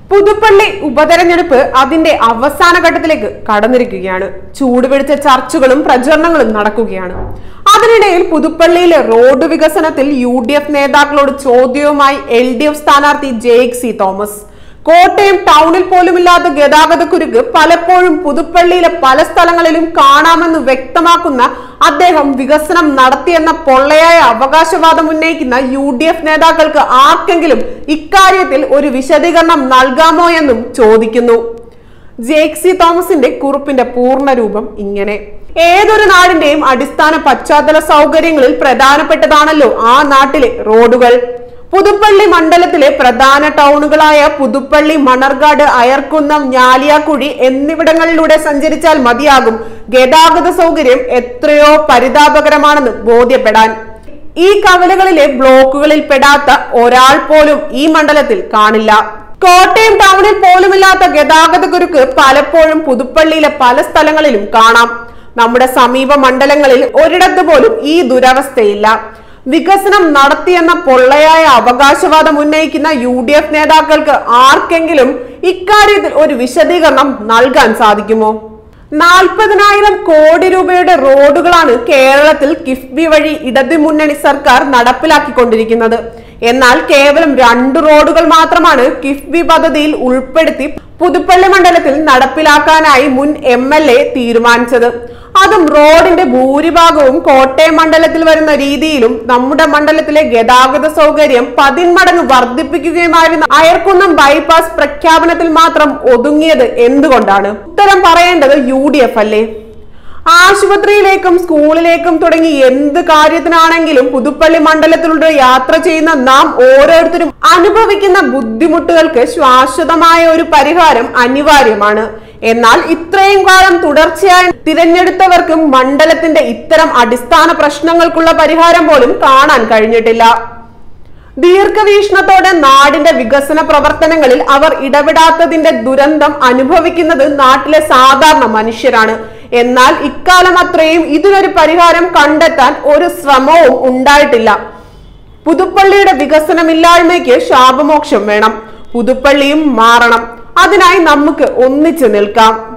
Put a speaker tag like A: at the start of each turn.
A: പുതുപ്പള്ളി ഉപതെരഞ്ഞെടുപ്പ് അതിന്റെ അവസാന ഘട്ടത്തിലേക്ക് കടന്നിരിക്കുകയാണ് ചൂടുപിടിച്ച ചർച്ചകളും പ്രചരണങ്ങളും നടക്കുകയാണ് അതിനിടയിൽ പുതുപ്പള്ളിയിലെ റോഡ് വികസനത്തിൽ യു ഡി എഫ് നേതാക്കളോട് ചോദ്യവുമായി എൽ ഡി എഫ് സ്ഥാനാർത്ഥി ജെയ്ക് സി തോമസ് കോട്ടയം ടൗണിൽ പോലുമില്ലാത്ത ഗതാഗത കുരുക്ക് പലപ്പോഴും പുതുപ്പള്ളിയിലെ പല സ്ഥലങ്ങളിലും കാണാമെന്ന് വ്യക്തമാക്കുന്ന അദ്ദേഹം വികസനം നടത്തിയെന്ന പൊള്ളയായ അവകാശവാദം ഉന്നയിക്കുന്ന യു ഡി എഫ് നേതാക്കൾക്ക് ആർക്കെങ്കിലും ഇക്കാര്യത്തിൽ ഒരു വിശദീകരണം നൽകാമോ എന്നും ചോദിക്കുന്നു ജേക്സി തോമസിന്റെ കുറിപ്പിന്റെ പൂർണ്ണ രൂപം ഇങ്ങനെ ഏതൊരു നാടിന്റെയും അടിസ്ഥാന പശ്ചാത്തല സൗകര്യങ്ങളിൽ പ്രധാനപ്പെട്ടതാണല്ലോ ആ നാട്ടിലെ റോഡുകൾ പുതുപ്പള്ളി മണ്ഡലത്തിലെ പ്രധാന ടൗണുകളായ പുതുപ്പള്ളി മണർകാട് അയർക്കുന്നം ഞാലിയാക്കുഴി എന്നിവിടങ്ങളിലൂടെ സഞ്ചരിച്ചാൽ മതിയാകും ഗതാഗത സൗകര്യം എത്രയോ പരിതാപകരമാണെന്ന് ബോധ്യപ്പെടാൻ ഈ കവലകളിലെ ബ്ലോക്കുകളിൽ പെടാത്ത ഒരാൾ പോലും ഈ മണ്ഡലത്തിൽ കാണില്ല കോട്ടയം ടൗണിൽ പോലുമില്ലാത്ത ഗതാഗത കുരുക്ക് പലപ്പോഴും പുതുപ്പള്ളിയിലെ പല സ്ഥലങ്ങളിലും കാണാം നമ്മുടെ സമീപ മണ്ഡലങ്ങളിൽ ഒരിടത്ത് പോലും ഈ ദുരവസ്ഥയില്ല വികസനം നടത്തിയെന്ന പൊള്ളയായ അവകാശവാദം ഉന്നയിക്കുന്ന യു ഡി എഫ് നേതാക്കൾക്ക് ആർക്കെങ്കിലും ഇക്കാര്യത്തിൽ ഒരു വിശദീകരണം നൽകാൻ സാധിക്കുമോ നാൽപ്പതിനായിരം കോടി രൂപയുടെ റോഡുകളാണ് കേരളത്തിൽ കിഫ്ബി വഴി ഇടതു മുന്നണി സർക്കാർ നടപ്പിലാക്കിക്കൊണ്ടിരിക്കുന്നത് എന്നാൽ കേവലം രണ്ട് റോഡുകൾ മാത്രമാണ് കിഫ്ബി പദ്ധതിയിൽ ഉൾപ്പെടുത്തി പുതുപ്പള്ളി മണ്ഡലത്തിൽ നടപ്പിലാക്കാനായി മുൻ എം എൽ എ തീരുമാനിച്ചത് അതും റോഡിന്റെ ഭൂരിഭാഗവും കോട്ടയം മണ്ഡലത്തിൽ വരുന്ന രീതിയിലും നമ്മുടെ മണ്ഡലത്തിലെ ഗതാഗത സൗകര്യം പതിന്മടങ്ങ് വർദ്ധിപ്പിക്കുകയുമായിരുന്ന അയർക്കുന്നം ബൈപ്പാസ് പ്രഖ്യാപനത്തിൽ മാത്രം ഒതുങ്ങിയത് എന്തുകൊണ്ടാണ് ഉത്തരം പറയേണ്ടത് യു ഡി എഫ് അല്ലേ ആശുപത്രിയിലേക്കും സ്കൂളിലേക്കും തുടങ്ങി എന്ത് കാര്യത്തിനാണെങ്കിലും പുതുപ്പള്ളി മണ്ഡലത്തിലൂടെ യാത്ര ചെയ്യുന്ന നാം ഓരോരുത്തരും അനുഭവിക്കുന്ന ബുദ്ധിമുട്ടുകൾക്ക് ശാശ്വതമായ ഒരു പരിഹാരം അനിവാര്യമാണ് എന്നാൽ ഇത്രയും കാലം തുടർച്ചയായി തിരഞ്ഞെടുത്തവർക്കും മണ്ഡലത്തിന്റെ ഇത്തരം അടിസ്ഥാന പ്രശ്നങ്ങൾക്കുള്ള പരിഹാരം പോലും കാണാൻ കഴിഞ്ഞിട്ടില്ല ദീർഘവീക്ഷണത്തോടെ നാടിന്റെ വികസന പ്രവർത്തനങ്ങളിൽ അവർ ഇടപെടാത്തതിന്റെ ദുരന്തം അനുഭവിക്കുന്നത് നാട്ടിലെ സാധാരണ മനുഷ്യരാണ് എന്നാൽ ഇക്കാലം അത്രയും ഇതിനൊരു പരിഹാരം കണ്ടെത്താൻ ഒരു ശ്രമവും ഉണ്ടായിട്ടില്ല പുതുപ്പള്ളിയുടെ വികസനമില്ലായ്മയ്ക്ക് ശാപമോക്ഷം വേണം പുതുപ്പള്ളിയും മാറണം അതിനായി നമുക്ക് ഒന്നിച്ചു നിൽക്കാം